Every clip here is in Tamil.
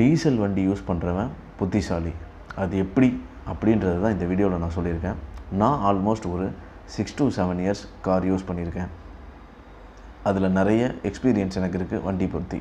டீசல் வண்டி யூஸ் பண்ணுறவன் புத்திசாலி அது எப்படி அப்படின்றது தான் இந்த வீடியோவில் நான் சொல்லியிருக்கேன் நான் ஆல்மோஸ்ட் ஒரு six to seven years car use பண்ணியிருக்கேன் அதில் நிறைய எக்ஸ்பீரியன்ஸ் எனக்கு இருக்குது வண்டி பற்றி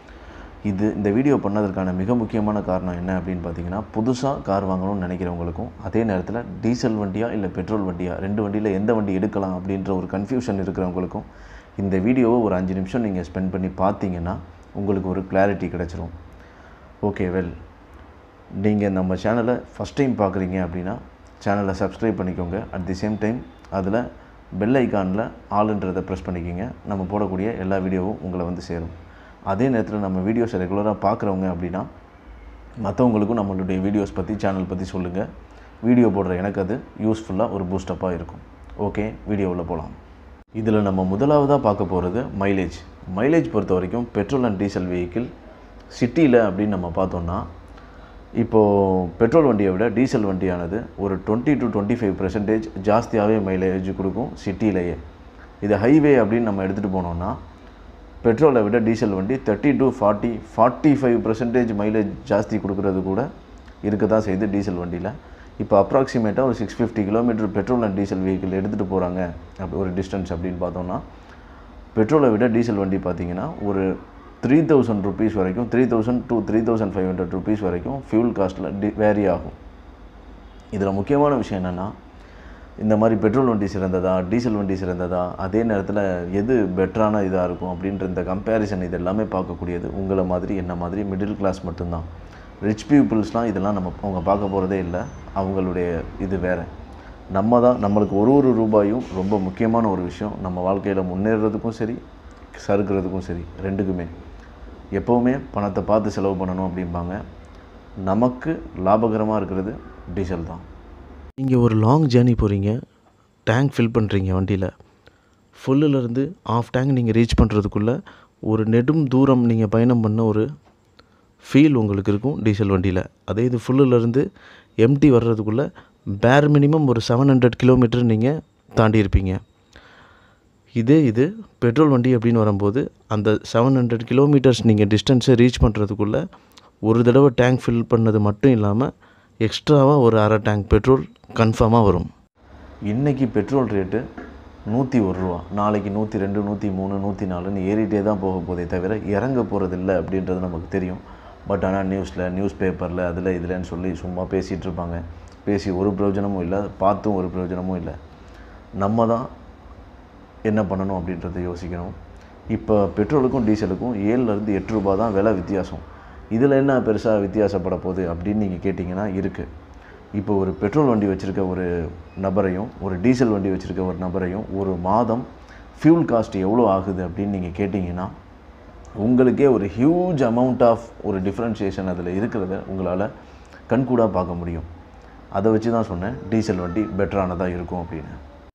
இது இந்த வீடியோ பண்ணதற்கான மிக முக்கியமான காரணம் என்ன அப்படின்னு பார்த்தீங்கன்னா புதுசாக கார் வாங்கணும்னு நினைக்கிறவங்களுக்கும் அதே நேரத்தில் டீசல் வண்டியா இல்லை பெட்ரோல் வண்டியா ரெண்டு வண்டியில் எந்த வண்டி எடுக்கலாம் அப்படின்ற ஒரு கன்ஃபியூஷன் இருக்கிறவங்களுக்கும் இந்த வீடியோவை ஒரு அஞ்சு நிமிஷம் நீங்கள் ஸ்பெண்ட் பண்ணி பார்த்தீங்கன்னா உங்களுக்கு ஒரு கிளாரிட்டி கிடச்சிரும் ஓகே வெல் நீங்கள் நம்ம சேனலை ஃபஸ்ட் டைம் பார்க்குறீங்க அப்படின்னா சேனலை சப்ஸ்கிரைப் பண்ணிக்கோங்க அட் தி சேம் டைம் அதில் பெல் ஐக்கானில் ஆளுன்றதை ப்ரெஸ் பண்ணிக்கோங்க நம்ம போடக்கூடிய எல்லா வீடியோவும் உங்களை வந்து சேரும் அதே நேரத்தில் நம்ம வீடியோஸை ரெகுலராக பார்க்குறவங்க அப்படின்னா மற்றவங்களுக்கும் நம்மளுடைய வீடியோஸ் பற்றி சேனல் பற்றி சொல்லுங்கள் வீடியோ போடுற எனக்கு அது யூஸ்ஃபுல்லாக ஒரு பூஸ்டப்பாக இருக்கும் ஓகே வீடியோவில் போகலாம் இதில் நம்ம முதலாவதாக பார்க்க போகிறது மைலேஜ் மைலேஜ் பொறுத்த வரைக்கும் பெட்ரோல் அண்ட் டீசல் வெஹிக்கிள் சிட்டியில் அப்படின்னு நம்ம பார்த்தோம்னா இப்போது பெட்ரோல் வண்டியை விட டீசல் வண்டியானது ஒரு twenty to twenty five percentage ஜாஸ்தியாகவே மைலேஜ் கொடுக்கும் சிட்டிலேயே இது ஹைவே அப்படின்னு நம்ம எடுத்துகிட்டு போனோம்னா பெட்ரோலை விட டீசல் வண்டி thirty to forty forty five percentage mileage ஜாஸ்தி கொடுக்குறது கூட இருக்க தான் செய்யுது டீசல் வண்டியில் இப்போ அப்ராக்சிமேட்டாக ஒரு six fifty kilometre petrol and diesel vehicle எடுத்துகிட்டு போகிறாங்க அப்படி ஒரு டிஸ்டன்ஸ் அப்படின்னு பார்த்தோம்னா பெட்ரோலை விட டீசல் வண்டி பார்த்தீங்கன்னா ஒரு த்ரீ தௌசண்ட் ருபீஸ் வரைக்கும் three thousand to three thousand five hundred rupees வரைக்கும் ஃபியூல் காஸ்ட்டில் டி வேரி ஆகும் இதில் முக்கியமான விஷயம் என்னென்னா இந்த மாதிரி பெட்ரோல் வண்டி சிறந்ததா டீசல் வண்டி சிறந்ததா அதே நேரத்தில் எது பெட்டரான இதாக இருக்கும் அப்படின்ற இந்த கம்பேரிசன் இது எல்லாமே பார்க்கக்கூடியது உங்களை மாதிரி என்ன மாதிரி மிடில் கிளாஸ் மட்டும்தான் ரிச் பீப்புள்ஸ்லாம் இதெல்லாம் நம்ம அவங்க பார்க்க போகிறதே இல்லை அவங்களுடைய இது வேறு நம்ம தான் நம்மளுக்கு ஒரு ஒரு ரூபாயும் ரொம்ப முக்கியமான ஒரு விஷயம் நம்ம வாழ்க்கையில் முன்னேறதுக்கும் சரி சறுக்கிறதுக்கும் சரி ரெண்டுக்குமே எப்போவுமே பணத்தை பார்த்து செலவு பண்ணணும் அப்படிம்பாங்க நமக்கு லாபகரமாக இருக்கிறது டீசல் தான் நீங்கள் ஒரு லாங் ஜேர்னி போகிறீங்க டேங்க் ஃபில் பண்ணுறீங்க வண்டியில் ஃபுல்லுலேருந்து ஆஃப் டேங்க் நீங்கள் ரீச் பண்ணுறதுக்குள்ளே ஒரு நெடும் தூரம் நீங்கள் பயணம் பண்ண ஒரு ஃபீல் உங்களுக்கு இருக்கும் டீசல் வண்டியில் அதே இது ஃபுல்லுலேருந்து எம்டி வர்றதுக்குள்ளே பேர் மினிமம் ஒரு செவன் ஹண்ட்ரட் கிலோமீட்டர் நீங்கள் தாண்டி இருப்பீங்க இதே இது பெட்ரோல் வண்டி அப்படின்னு வரும்போது அந்த செவன் ஹண்ட்ரட் கிலோமீட்டர்ஸ் நீங்கள் டிஸ்டன்ஸை ரீச் பண்ணுறதுக்குள்ளே ஒரு தடவை டேங்க் ஃபில் பண்ணது மட்டும் இல்லாமல் எக்ஸ்ட்ராவாக ஒரு அரை டேங்க் பெட்ரோல் கன்ஃபார்மாக வரும் இன்றைக்கி பெட்ரோல் ரேட்டு நூற்றி ஒரு ரூபா நாளைக்கு நூற்றி ரெண்டு நூற்றி மூணு நூற்றி நாலுன்னு ஏறிட்டே தான் போக போதே தவிர இறங்க போகிறது இல்லை அப்படின்றது நமக்கு தெரியும் பட் ஆனால் நியூஸில் நியூஸ் பேப்பரில் அதில் இதுலன்னு சொல்லி சும்மா பேசிகிட்டு இருப்பாங்க பேசி ஒரு பிரயோஜனமும் இல்லை பார்த்தும் ஒரு பிரயோஜனமும் இல்லை நம்ம தான் என்ன பண்ணணும் அப்படின்றத யோசிக்கணும் இப்போ பெட்ரோலுக்கும் டீசலுக்கும் ஏழுலேருந்து எட்டு ரூபா தான் விலை வித்தியாசம் இதில் என்ன பெருசாக வித்தியாசப்பட போகுது அப்படின்னு நீங்கள் கேட்டிங்கன்னா இருக்குது இப்போ ஒரு பெட்ரோல் வண்டி வச்சுருக்க ஒரு நபரையும் ஒரு டீசல் வண்டி வச்சுருக்க ஒரு நபரையும் ஒரு மாதம் ஃபியூல் காஸ்ட் எவ்வளோ ஆகுது அப்படின்னு நீங்கள் கேட்டிங்கன்னா உங்களுக்கே ஒரு ஹியூஜ் அமௌண்ட் ஆஃப் ஒரு டிஃப்ரென்ஷியேஷன் அதில் இருக்கிறத உங்களால் கண்கூடாக பார்க்க முடியும் அதை வச்சு தான் சொன்னேன் டீசல் வண்டி பெட்டரானதாக இருக்கும் அப்படின்னு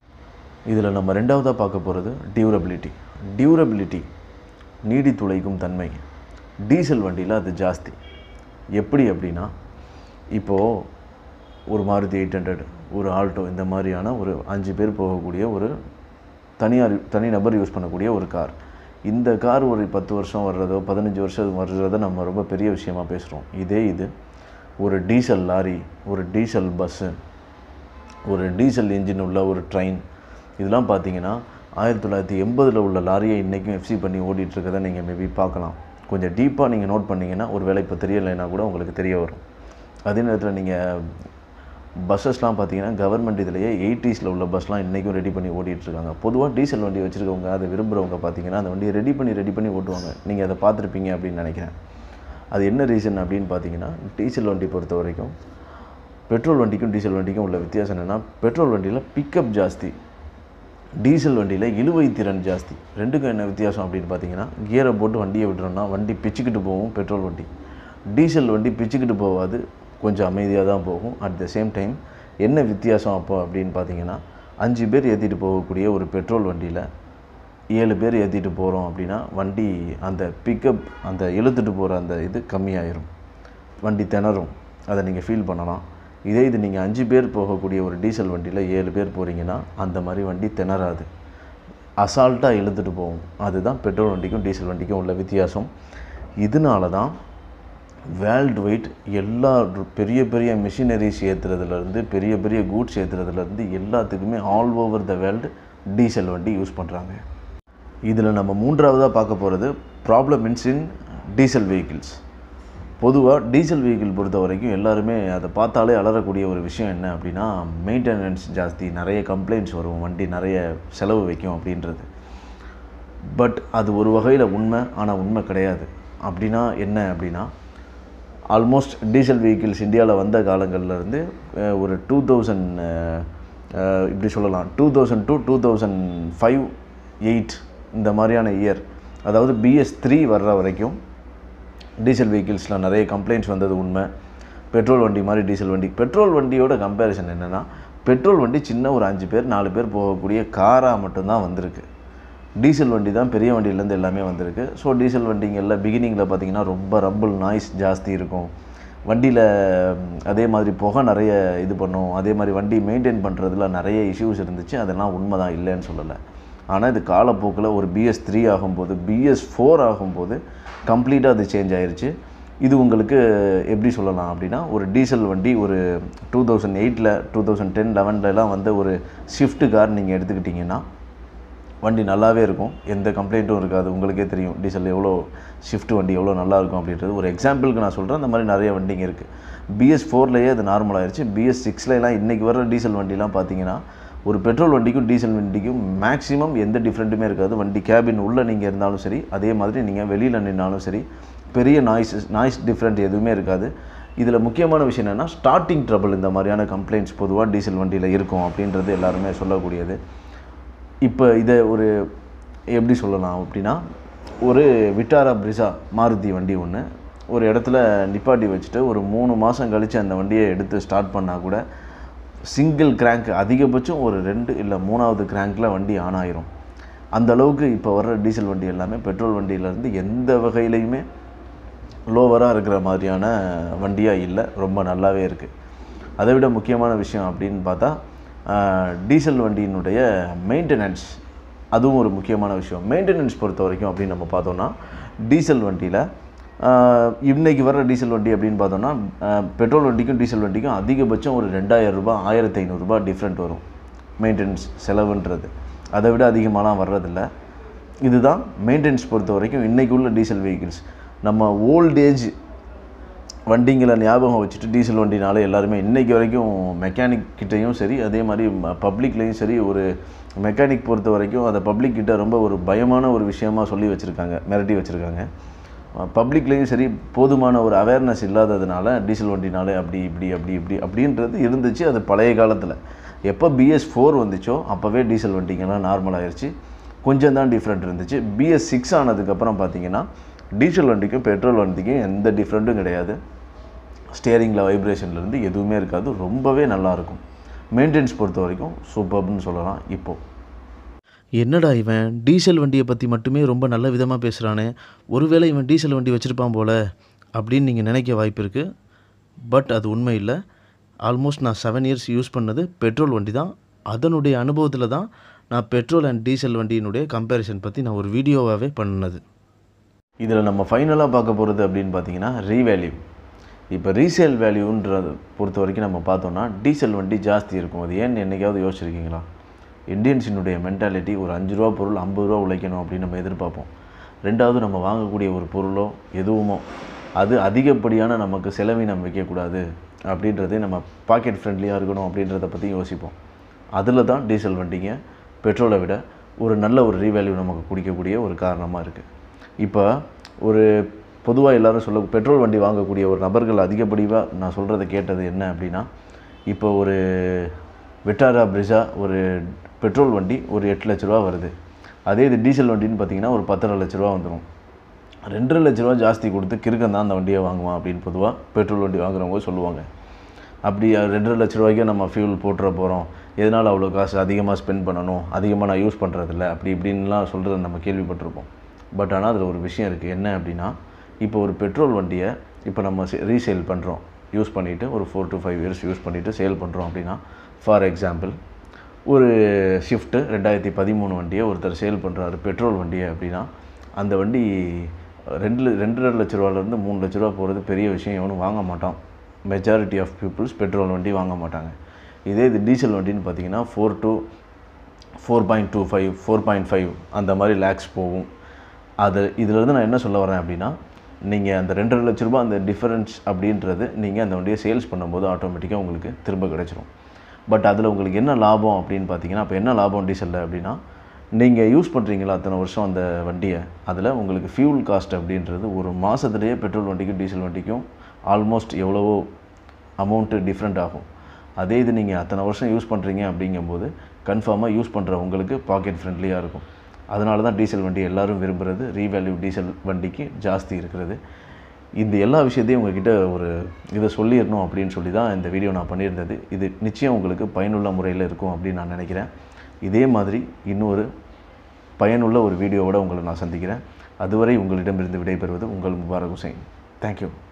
இதில் நம்ம ரெண்டாவதாக பார்க்க போகிறது டியூரபிலிட்டி டியூரபிலிட்டி நீடி துளைக்கும் தன்மை டீசல் வண்டியில் அது ஜாஸ்தி எப்படி அப்படின்னா இப்போது ஒரு மாருதி எயிட் ஹண்ட்ரட் ஒரு ஆல்டோ இந்த மாதிரியான ஒரு அஞ்சு பேர் போகக்கூடிய ஒரு தனியார் தனிநபர் யூஸ் பண்ணக்கூடிய ஒரு கார் இந்த கார் ஒரு பத்து வருஷம் வர்றதோ பதினஞ்சு வருஷம் வர்றதோ நம்ம ரொம்ப பெரிய விஷயமா பேசுகிறோம் இதே இது ஒரு டீசல் லாரி ஒரு டீசல் பஸ்ஸு ஒரு டீசல் இன்ஜின் உள்ள ஒரு ட்ரெயின் இதெல்லாம் பார்த்தீங்கன்னா ஆயிரத்தி தொள்ளாயிரத்தி எண்பதில் உள்ள லாரியை இன்றைக்கும் எஃப்சி பண்ணி ஓடிட்டுருக்கதை நீங்கள் மேபி பார்க்கலாம் கொஞ்சம் டீப்பாக நீங்கள் நோட் பண்ணிங்கன்னா ஒரு வேளை இப்போ தெரியலைன்னா கூட உங்களுக்கு தெரிய வரும் அதே நேரத்தில் நீங்கள் பஸ்ஸஸ்லாம் பார்த்தீங்கன்னா கவர்மெண்ட் இதிலேயே எயிட்டிஸில் உள்ள பஸ்லாம் இன்றைக்கும் ரெடி பண்ணி ஓட்டிகிட்ருக்காங்க பொதுவாக டீசல் வண்டி வச்சுருக்கவங்க அதை விரும்புகிறவங்க பார்த்தீங்கன்னா அந்த வண்டியை ரெடி பண்ணி ரெடி பண்ணி ஓட்டுவாங்க நீங்கள் அதை பார்த்துருப்பீங்க அப்படின்னு நினைக்கிறேன் அது என்ன ரீசன் அப்படின்னு பார்த்தீங்கன்னா டீசல் வண்டி பொறுத்த வரைக்கும் பெட்ரோல் வண்டிக்கும் டீசல் வண்டிக்கும் உள்ள வித்தியாசம் என்னென்னா பெட்ரோல் வண்டியில் பிக்கப் ஜாஸ்தி டீசல் வண்டியில் இழுவை திறன் ஜாஸ்தி ரெண்டுக்கும் என்ன வித்தியாசம் அப்படின்னு பார்த்தீங்கன்னா கியரை போட்டு வண்டியை விட்டுறோம்னா வண்டி பிச்சுக்கிட்டு போகும் பெட்ரோல் வண்டி டீசல் வண்டி பிச்சுக்கிட்டு போகாது கொஞ்சம் அமைதியாக தான் போகும் அட் த சேம் டைம் என்ன வித்தியாசம் அப்போ அப்படின்னு பார்த்தீங்கன்னா அஞ்சு பேர் ஏற்றிட்டு போகக்கூடிய ஒரு பெட்ரோல் வண்டியில் ஏழு பேர் ஏற்றிட்டு போகிறோம் அப்படின்னா வண்டி அந்த பிக்கப் அந்த இழுத்துட்டு போகிற அந்த இது கம்மியாயிரும் வண்டி திணறும் அதை நீங்கள் ஃபீல் பண்ணலாம் இதே இது நீங்கள் அஞ்சு பேர் போகக்கூடிய ஒரு டீசல் வண்டியில் ஏழு பேர் போகிறீங்கன்னா அந்த மாதிரி வண்டி திணறாது அசால்ட்டாக இழுத்துட்டு போகும் அதுதான் பெட்ரோல் வண்டிக்கும் டீசல் வண்டிக்கும் உள்ள வித்தியாசம் இதனால தான் வேர்ல்டு வைட் எல்லா பெரிய பெரிய மிஷினரிஸ் ஏற்றுறதுலேருந்து பெரிய பெரிய கூட்ஸ் ஏற்றுறதுலேருந்து எல்லாத்துக்குமே all over the world diesel வண்டி யூஸ் பண்ணுறாங்க இதில் நம்ம மூன்றாவதாக பார்க்க போகிறது ப்ராப்ளம் இன்ஸ் இன் டீசல் வெஹிக்கிள்ஸ் பொதுவாக டீசல் வெஹிக்கிள் பொறுத்த வரைக்கும் எல்லாருமே அதை பார்த்தாலே அலறக்கூடிய ஒரு விஷயம் என்ன அப்படின்னா மெயின்டெனன்ஸ் ஜாஸ்தி நிறைய கம்ப்ளைண்ட்ஸ் வரும் வண்டி நிறைய செலவு வைக்கும் அப்படின்றது பட் அது ஒரு வகையில் உண்மை ஆனால் உண்மை கிடையாது அப்படின்னா என்ன அப்படின்னா ஆல்மோஸ்ட் டீசல் வெஹிக்கிள்ஸ் இந்தியாவில் வந்த காலங்கள்ல இருந்து அஹ், ஒரு டூ தௌசண்ட் இப்படி சொல்லலாம் two thousand two two thousand five eight இந்த மாதிரியான இயர் அதாவது பிஎஸ் த்ரீ வர்ற வரைக்கும் டீசல் வெஹிக்கிள்ஸில் நிறைய கம்ப்ளைண்ட்ஸ் வந்தது உண்மை பெட்ரோல் வண்டி மாதிரி டீசல் வண்டி பெட்ரோல் வண்டியோட கம்பேரிசன் என்னென்னா பெட்ரோல் வண்டி சின்ன ஒரு அஞ்சு பேர் நாலு பேர் போகக்கூடிய காராக மட்டும்தான் வந்திருக்கு டீசல் வண்டி தான் பெரிய வண்டியிலேருந்து எல்லாமே வந்திருக்கு ஸோ டீசல் வண்டிங்களில் பிகினிங்கில் பார்த்தீங்கன்னா ரொம்ப ரம்பிள் நாய்ஸ் ஜாஸ்தி இருக்கும் வண்டியில் அதே மாதிரி புகை நிறைய இது பண்ணும் அதே மாதிரி வண்டி மெயின்டைன் பண்ணுறதுல நிறைய இஷ்யூஸ் இருந்துச்சு அதெல்லாம் உண்மை தான் இல்லைன்னு சொல்லலை ஆனால் இது காலப்போக்கில் ஒரு பிஎஸ் த்ரீ ஆகும்போது பிஎஸ் ஃபோர் ஆகும்போது கம்ப்ளீட்டாக அது சேஞ்ச் ஆயிருச்சு இது உங்களுக்கு எப்படி சொல்லலாம் அப்படின்னா ஒரு டீசல் வண்டி ஒரு டூ தௌசண்ட் எயிட்டில் டூ தௌசண்ட் டென் லெவன்லலாம் வந்து ஒரு ஷிஃப்ட் கார் நீங்கள் எடுத்துக்கிட்டிங்கன்னா வண்டி நல்லாவே இருக்கும் எந்த கம்ப்ளைண்ட்டும் இருக்காது உங்களுக்கே தெரியும் டீசல் எவ்வளோ ஷிஃப்ட் வண்டி எவ்வளோ நல்லா இருக்கும் அப்படின்றது ஒரு எக்ஸாம்பிளுக்கு நான் சொல்கிறேன் அந்த மாதிரி நிறைய வண்டிங்க இருக்குது பிஎஸ் ஃபோர்லேயே அது நார்மல் ஆயிருச்சு பிஎஸ் சிக்ஸ்லலாம் இன்றைக்கி வர டீசல் வண்டிலாம் பார்த்தீங்கன்னா ஒரு பெட்ரோல் வண்டிக்கும் டீசல் வண்டிக்கும் மேக்ஸிமம் எந்த டிஃப்ரெண்ட்டுமே இருக்காது வண்டி கேபின் உள்ளே நீங்கள் இருந்தாலும் சரி அதே மாதிரி நீங்கள் வெளியில் நின்னாலும் சரி பெரிய நாய்ஸ் நாய்ஸ் டிஃப்ரெண்ட் எதுவுமே இருக்காது இதில் முக்கியமான விஷயம் என்னென்னா ஸ்டார்டிங் ட்ரபிள் இந்த மாதிரியான கம்ப்ளைண்ட்ஸ் பொதுவாக டீசல் வண்டியில் இருக்கும் அப்படின்றது எல்லாருமே சொல்லக்கூடியது இப்போ இதை ஒரு எப்படி சொல்லலாம் அப்படின்னா ஒரு விட்டாரா பிரிசா மாருதி வண்டி ஒன்று ஒரு இடத்துல நிப்பாட்டி வச்சுட்டு ஒரு மூணு மாதம் கழித்து அந்த வண்டியை எடுத்து ஸ்டார்ட் பண்ணால் கூட சிங்கிள் கிராங்க் அதிகபட்சம் ஒரு ரெண்டு இல்லை மூணாவது கிராங்க்கில் வண்டி ஆன் ஆயிரும் அந்த அளவுக்கு இப்போ வர்ற டீசல் வண்டி எல்லாமே பெட்ரோல் வண்டியிலேருந்து எந்த வகையிலையுமே லோவராக இருக்கிற மாதிரியான வண்டியாக இல்லை ரொம்ப நல்லாவே இருக்குது அதை விட முக்கியமான விஷயம் அப்படின்னு பார்த்தா ஆஹ், டீசல் வண்டியினுடைய மெயின்டெனன்ஸ் அதுவும் ஒரு முக்கியமான விஷயம் மெயின்டெனன்ஸ் பொறுத்த வரைக்கும் அப்படின்னு நம்ம பார்த்தோம்னா டீசல் வண்டியில் இன்றைக்கி வர்ற டீசல் வண்டி அப்படின்னு பார்த்தோம்னா ஆஹ், பெட்ரோல் வண்டிக்கும் டீசல் வண்டிக்கும் அதிகபட்சம் ஒரு ரெண்டாயிரம் ரூபாய் ஆயிரத்தி ஐநூறுரூபா டிஃப்ரெண்ட் வரும் மெயின்டெனன்ஸ் செலவுன்றது அதை விட அதிகமாகலாம் வர்றதில்ல இதுதான் மெயின்டெனன்ஸ் பொறுத்த வரைக்கும் இன்றைக்கி உள்ள டீசல் வெஹிக்கிள்ஸ் நம்ம ஓல்டேஜ் வண்டிங்களை ஞாபகம் வச்சுட்டு டீசல் வண்டினால எல்லாருமே இன்றைக்கி வரைக்கும் மெக்கானிக் கிட்டேயும் சரி அதே மாதிரி பப்ளிக்லேயும் சரி ஒரு மெக்கானிக் பொறுத்த வரைக்கும் அதை பப்ளிக் கிட்ட ரொம்ப ஒரு பயமான ஒரு விஷயமா சொல்லி வச்சுருக்காங்க மிரட்டி வச்சுருக்காங்க பப்ளிக்லேயும் சரி போதுமான ஒரு அவேர்னஸ் இல்லாததுனால டீசல் வண்டினாலே அப்படி இப்படி அப்படி இப்படி அப்படின்றது இருந்துச்சு அது பழைய காலத்தில் எப்போ பிஎஸ் ஃபோர் வந்துச்சோ அப்போவே டீசல் வண்டிங்கெல்லாம் நார்மல் ஆயிருச்சு கொஞ்சம் தான் டிஃப்ரெண்ட் இருந்துச்சு பிஎஸ் சிக்ஸ் ஆனதுக்கப்புறம் பார்த்தீங்கன்னா டீசல் வண்டிக்கும் பெட்ரோல் வண்டிக்கும் எந்த டிஃப்ரெண்ட்டும் கிடையாது ஸ்டியரிங்கில் வைப்ரேஷன்லேருந்து எதுவுமே இருக்காது ரொம்பவே நல்லாயிருக்கும் மெயின்டெனன்ஸ் பொறுத்த வரைக்கும் சூப்பர்னு சொல்லலாம் இப்போது என்னடா இவன் டீசல் வண்டியை பற்றி மட்டுமே ரொம்ப நல்ல விதமாக பேசுகிறானே ஒருவேளை இவன் டீசல் வண்டி வச்சுருப்பான் போல அப்படின்னு நீங்கள் நினைக்க வாய்ப்பு இருக்குது பட் அது உண்மை இல்லை ஆல்மோஸ்ட் நான் செவன் இயர்ஸ் யூஸ் பண்ணது பெட்ரோல் வண்டி தான் அதனுடைய அனுபவத்தில் தான் நான் பெட்ரோல் அண்ட் டீசல் வண்டியினுடைய கம்பேரிசன் பற்றி நான் ஒரு வீடியோவாகவே பண்ணது இதில் நம்ம ஃபைனலாக பார்க்க போகிறது அப்படின்னு பார்த்தீங்கன்னா ரீவேல்யூ இப்போ ரீசேல் வேல்யூன்றது பொறுத்த வரைக்கும் நம்ம பார்த்தோம்னா டீசல் வண்டி ஜாஸ்தி இருக்கும் அது ஏன்னு என்னைக்காவது யோசிச்சிருக்கீங்களா இந்தியன்ஸினுடைய மென்டாலிட்டி ஒரு அஞ்சு ரூபா பொருள் ஐம்பது ரூபா உழைக்கணும் அப்படின்னு நம்ம எதிர்பார்ப்போம் ரெண்டாவது நம்ம வாங்கக்கூடிய ஒரு பொருளோ எதுவுமோ அது அதிகப்படியான நமக்கு செலவினம் வைக்கக்கூடாது அப்படின்றதே நம்ம பாக்கெட் ஃப்ரெண்ட்லியாக இருக்கணும் அப்படின்றத பற்றி யோசிப்போம் அதில் தான் டீசல் வண்டிங்க பெட்ரோலை விட ஒரு நல்ல ஒரு ரீவேல்யூ நமக்கு குடிக்கக்கூடிய ஒரு காரணமாக இருக்குது இப்போ ஒரு பொதுவாக எல்லாரும் சொல்ல பெட்ரோல் வண்டி வாங்கக்கூடிய ஒரு நபர்கள் அதிகப்படியாக நான் சொல்கிறத கேட்டது என்ன அப்படின்னா இப்போ ஒரு விட்டாரா பிரிசா ஒரு பெட்ரோல் வண்டி ஒரு எட்டு லட்ச ரூபா வருது அதே இது டீசல் வண்டின்னு பார்த்தீங்கன்னா ஒரு பத்தரை லட்ச ரூபா வந்துடும் ரெண்டரை லட்ச ரூபா ஜாஸ்தி கொடுத்து கிறுக்கன் தான் அந்த வண்டியை வாங்குவான் அப்படின்னு பொதுவாக பெட்ரோல் வண்டி வாங்குறவங்க சொல்லுவாங்க அப்படி ரெண்டரை லட்ச ரூபாய்க்கே நம்ம ஃபியூல் போட்டுற போகிறோம் எதனால் அவ்வளோ காசு அதிகமாக ஸ்பெண்ட் பண்ணணும் அதிகமாக நான் யூஸ் பண்ணுறதில்ல அப்படி இப்படின்லாம் சொல்கிறத நம்ம கேள்விப்பட்டிருப்போம் பட் ஆனால் அதில் ஒரு விஷயம் இருக்குது என்ன அப்படின்னா இப்போ ஒரு பெட்ரோல் வண்டியை இப்போ நம்ம ரீசேல் பண்ணுறோம் யூஸ் பண்ணிவிட்டு ஒரு four to five years use பண்ணிவிட்டு சேல் பண்ணுறோம் அப்படின்னா ஃபார் எக்ஸாம்பிள் ஒரு ஷிஃப்ட்டு ரெண்டாயிரத்தி பதிமூணு வண்டியை ஒருத்தர் சேல் பண்ணுறாரு பெட்ரோல் வண்டியை அப்படின்னா அந்த வண்டி ரெண்டு ரெண்டரை லட்ச ரூபாலேருந்து மூணு லட்ச ரூபா போகிறது பெரிய விஷயம் எவனும் வாங்க மாட்டான் மெஜாரிட்டி ஆஃப் பீப்புள்ஸ் பெட்ரோல் வண்டி வாங்க மாட்டாங்க இதே இது டீசல் வண்டின்னு பார்த்தீங்கன்னா four to four point two five four point five அந்த மாதிரி லேக்ஸ் போகும் அது இதிலேருந்து நான் என்ன சொல்ல வரேன் அப்படின்னா நீங்கள் அந்த ரெண்டரை லட்ச ரூபாய் அந்த டிஃபரன்ஸ் அப்படின்றது நீங்கள் அந்த வண்டியை சேல்ஸ் பண்ணும்போது ஆட்டோமேட்டிக்காக உங்களுக்கு திரும்ப கிடைச்சிரும் பட் அதில் உங்களுக்கு என்ன லாபம் அப்படின்னு பார்த்தீங்கன்னா அப்போ என்ன லாபம் டீசலில் அப்படின்னா நீங்கள் யூஸ் பண்ணுறீங்களா அத்தனை வருஷம் அந்த வண்டியை அதில் உங்களுக்கு ஃபியூல் காஸ்ட் அப்படின்றது ஒரு மாதத்துலேயே பெட்ரோல் வண்டிக்கும் டீசல் வண்டிக்கும் ஆல்மோஸ்ட் எவ்வளவோ அமௌண்ட்டு டிஃப்ரெண்ட் ஆகும் அதே இது நீங்கள் அத்தனை வருஷம் யூஸ் பண்ணுறீங்க அப்படிங்கும்போது கன்ஃபார்மாக யூஸ் பண்ணுற உங்களுக்கு பாக்கெட் ஃப்ரெண்ட்லியாக இருக்கும் அதனால தான் டீசல் வண்டி எல்லாரும் விரும்புகிறது ரீவேல்யூ டீசல் வண்டிக்கு ஜாஸ்தி இருக்கிறது இந்த எல்லா விஷயத்தையும் உங்ககிட்ட ஒரு இதை சொல்லிடணும் அப்படின்னு சொல்லி தான் இந்த வீடியோ நான் பண்ணியிருந்தது இது நிச்சயம் உங்களுக்கு பயனுள்ள முறையில் இருக்கும் அப்படின்னு நான் நினைக்கிறேன் இதே மாதிரி இன்னொரு பயனுள்ள ஒரு வீடியோவோட உங்களை நான் சந்திக்கிறேன் அதுவரை உங்களிடமிருந்து விடைபெறுவது உங்கள் முபாரக் ஹுசைன் தேங்க்யூ